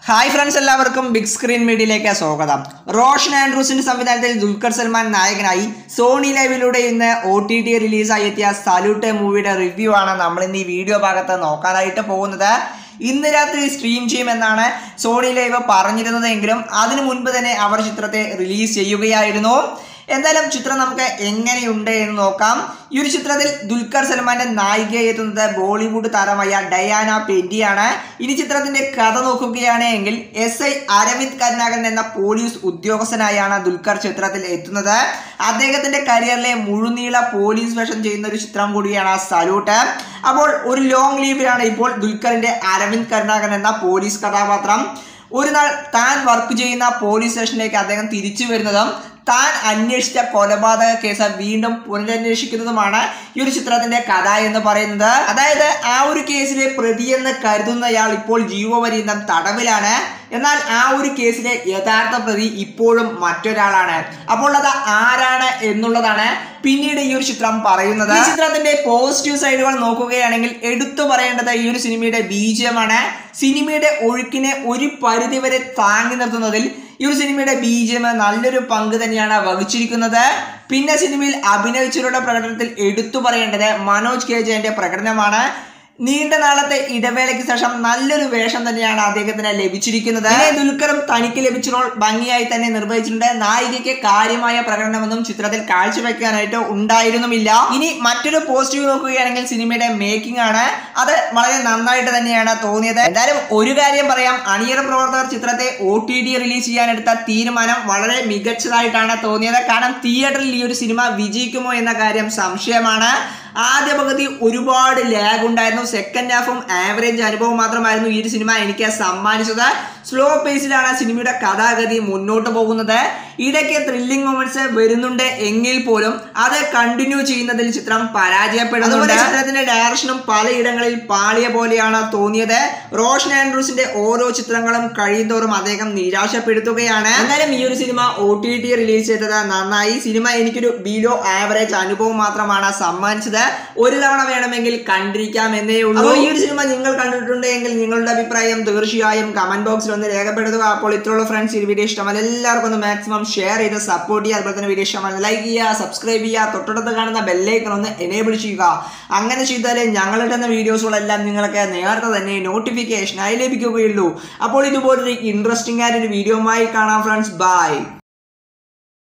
hi friends എല്ലാവർക്കും big screen മീഡിയയിലേക്ക് സ്വാഗതം റോഷൻ ആൻഡ്രൂസിന്റെ സംവിധാനത്തിൽ ദുൽഖർ സൽമാൻ നായകനായി സോണി ലൈവിലൂടെ ഇന്ന് ഒ ടി ടി റിലീസായി എത്തിയ സല്യൂട്ട് മൂവിയുടെ റിവ്യൂ ആണ് നമ്മൾ ഇന്ന് ഈ വീഡിയോ ഭാഗത്ത് നോക്കാനായിട്ട് പോകുന്നത് ഇന്ന് രാത്രി സ്ട്രീം ചെയ്യുമെന്നാണ് സോണി ലൈവ് പറഞ്ഞിരുന്നതെങ്കിലും അതിനു മുൻപ് തന്നെ അവർ ചിത്രത്തെ റിലീസ് ചെയ്യുകയായിരുന്നു എന്തായാലും ചിത്രം നമുക്ക് എങ്ങനെയുണ്ട് എന്ന് നോക്കാം ഈ ഒരു ചിത്രത്തിൽ ദുൽഖർ സൽമാന്റെ നായികയായി എത്തുന്നത് ബോളിവുഡ് താരമായ ഡയാന പെൻഡിയാണ് ഇനി ചിത്രത്തിന്റെ കഥ നോക്കുകയാണെങ്കിൽ എസ് ഐ അരവിന്ദ് കരുണാകരൻ എന്ന പോലീസ് ഉദ്യോഗസ്ഥനായാണ് ദുൽഖർ ചിത്രത്തിൽ എത്തുന്നത് അദ്ദേഹത്തിന്റെ കരിയറിലെ മുഴുനീള പോലീസ് വേഷം ചെയ്യുന്ന ഒരു ചിത്രം കൂടിയാണ് സല്യൂട്ട് അപ്പോൾ ഒരു ലോങ് ലീവിലാണ് ഇപ്പോൾ ദുൽഖറിന്റെ അരവിന്ദ് കരുണാകരൻ എന്ന പോലീസ് കഥാപാത്രം ഒരു നാൾ താൻ വർക്ക് ചെയ്യുന്ന പോലീസ് സ്റ്റേഷനിലേക്ക് അദ്ദേഹം തിരിച്ചു വരുന്നതും താൻ അന്വേഷിച്ച കൊലപാതക കേസ് വീണ്ടും പുനരന്വേഷിക്കുന്നതുമാണ് ഈ ഒരു ചിത്രത്തിന്റെ കഥ എന്ന് പറയുന്നത് അതായത് ആ ഒരു കേസിലെ പ്രതിയെന്ന് കരുതുന്നയാൾ ഇപ്പോൾ ജീവപര്യന്തം തടവിലാണ് എന്നാൽ ആ ഒരു കേസിലെ യഥാർത്ഥ പ്രതി ഇപ്പോഴും മറ്റൊരാളാണ് അപ്പോൾ അത് ആരാണ് എന്നുള്ളതാണ് പിന്നീട് ഈ ഒരു ചിത്രം പറയുന്നത് ഈ ചിത്രത്തിന്റെ പോസിറ്റീവ് സൈഡുകൾ നോക്കുകയാണെങ്കിൽ എടുത്തു പറയേണ്ടത് ഈ ഒരു സിനിമയുടെ ബീജമാണ് സിനിമയുടെ ഒഴുക്കിനെ ഒരു പരിധിവരെ താങ്ങി നിർത്തുന്നതിൽ ഈ ഒരു സിനിമയുടെ ബീജം നല്ലൊരു പങ്ക് തന്നെയാണ് വഹിച്ചിരിക്കുന്നത് പിന്നെ സിനിമയിൽ അഭിനയിച്ചവരുടെ പ്രകടനത്തിൽ എടുത്തു പറയേണ്ടത് മനോജ് കെ ജയന്റെ പ്രകടനമാണ് നീണ്ട നാളത്തെ ഇടവേളയ്ക്ക് ശേഷം നല്ലൊരു വേഷം തന്നെയാണ് അദ്ദേഹത്തിന് ലഭിച്ചിരിക്കുന്നത് പിന്നെ ദുൽഖറും തനിക്ക് ലഭിച്ച റോൾ ഭംഗിയായി തന്നെ നിർവഹിച്ചിട്ടുണ്ട് നായികയ്ക്ക് കാര്യമായ പ്രകടനമൊന്നും ചിത്രത്തിൽ കാഴ്ചവെക്കാനായിട്ട് ഉണ്ടായിരുന്നുമില്ല ഇനി മറ്റൊരു പോസിറ്റീവ് നോക്കുകയാണെങ്കിൽ സിനിമയുടെ മേക്കിംഗ് ആണ് അത് വളരെ നന്നായിട്ട് തന്നെയാണ് തോന്നിയത് എന്തായാലും ഒരു കാര്യം പറയാം അണിയറ പ്രവർത്തകർ ചിത്രത്തെ ഒ ടി ഡി റിലീസ് ചെയ്യാനെടുത്ത തീരുമാനം വളരെ മികച്ചതായിട്ടാണ് തോന്നിയത് കാരണം തിയേറ്ററിൽ ഈ ഒരു സിനിമ വിജയിക്കുമോ എന്ന കാര്യം സംശയമാണ് ആദ്യ പകുതി ഒരുപാട് ലാഗ് ഉണ്ടായിരുന്നു സെക്കൻഡ് ഹാഫും ആവറേജ് അനുഭവം മാത്രമായിരുന്നു ഈ ഒരു സിനിമ എനിക്ക് സമ്മാനിച്ചത് സ്ലോ പേസിലാണ് സിനിമയുടെ കഥാഗതി മുന്നോട്ട് പോകുന്നത് ഇടയ്ക്ക് ത്രില്ലിംഗ് മൊമെന്റ്സ് വരുന്നുണ്ട് എങ്കിൽ പോലും അത് കണ്ടിന്യൂ ചെയ്യുന്നതിൽ ചിത്രം പരാജയപ്പെടുന്നുണ്ട് ചിത്രത്തിന്റെ ഡയറക്ഷനും പലയിടങ്ങളിൽ പാളിയ പോലെയാണ് തോന്നിയത് റോഷൻ ആൻഡ്രൂസിന്റെ ഓരോ ചിത്രങ്ങളും കഴിയുന്തോറും അദ്ദേഹം നിരാശപ്പെടുത്തുകയാണ് എന്തായാലും ഈ ഒരു cinema O T T release ചെയ്തത് നന്നായി സിനിമ എനിക്കൊരു ബിലോ ആവറേജ് അനുഭവം മാത്രമാണ് സമ്മാനിച്ചത് ഒരു തവണ വേണമെങ്കിൽ കണ്ടിരിക്കാം എന്നേ ഉള്ളൂ ഈ ഒരു സിനിമ നിങ്ങൾ കണ്ടിട്ടുണ്ട് എങ്കിൽ നിങ്ങളുടെ അഭിപ്രായം തീർച്ചയായും കമന്റ് ബോക്സിൽ ഒന്ന് രേഖപ്പെടുത്തുക അപ്പോൾ ഇത്രയുള്ള ഫ്രണ്ട്സ് ഈ വീഡിയോ ഇഷ്ടമല്ല എല്ലാവർക്കും ഒന്ന് മാക്സിമം ഷെയർ ചെയ്ത് സപ്പോർട്ട് ചെയ്യുക അതുപോലെ തന്നെ വീഡിയോ ഇഷ്ടമല്ല ലൈക്ക് ചെയ്യുക സബ്സ്ക്രൈബ് ചെയ്യുക തൊട്ടടുത്ത് കാണുന്ന ബെല്ലൈക്കൺ ഒന്ന് എനേബിൾ ചെയ്യുക അങ്ങനെ ചെയ്താലേ ഞങ്ങളിടുന്ന വീഡിയോസുകളെല്ലാം നിങ്ങൾക്ക് നേരത്തെ തന്നെ നോട്ടിഫിക്കേഷനായി ലഭിക്കുകയുള്ളൂ അപ്പോൾ ഇതുപോലൊരു ഇൻട്രസ്റ്റിംഗ് ആയിട്ടൊരു വീഡിയോമായി കാണാം ഫ്രണ്ട്സ് ബൈ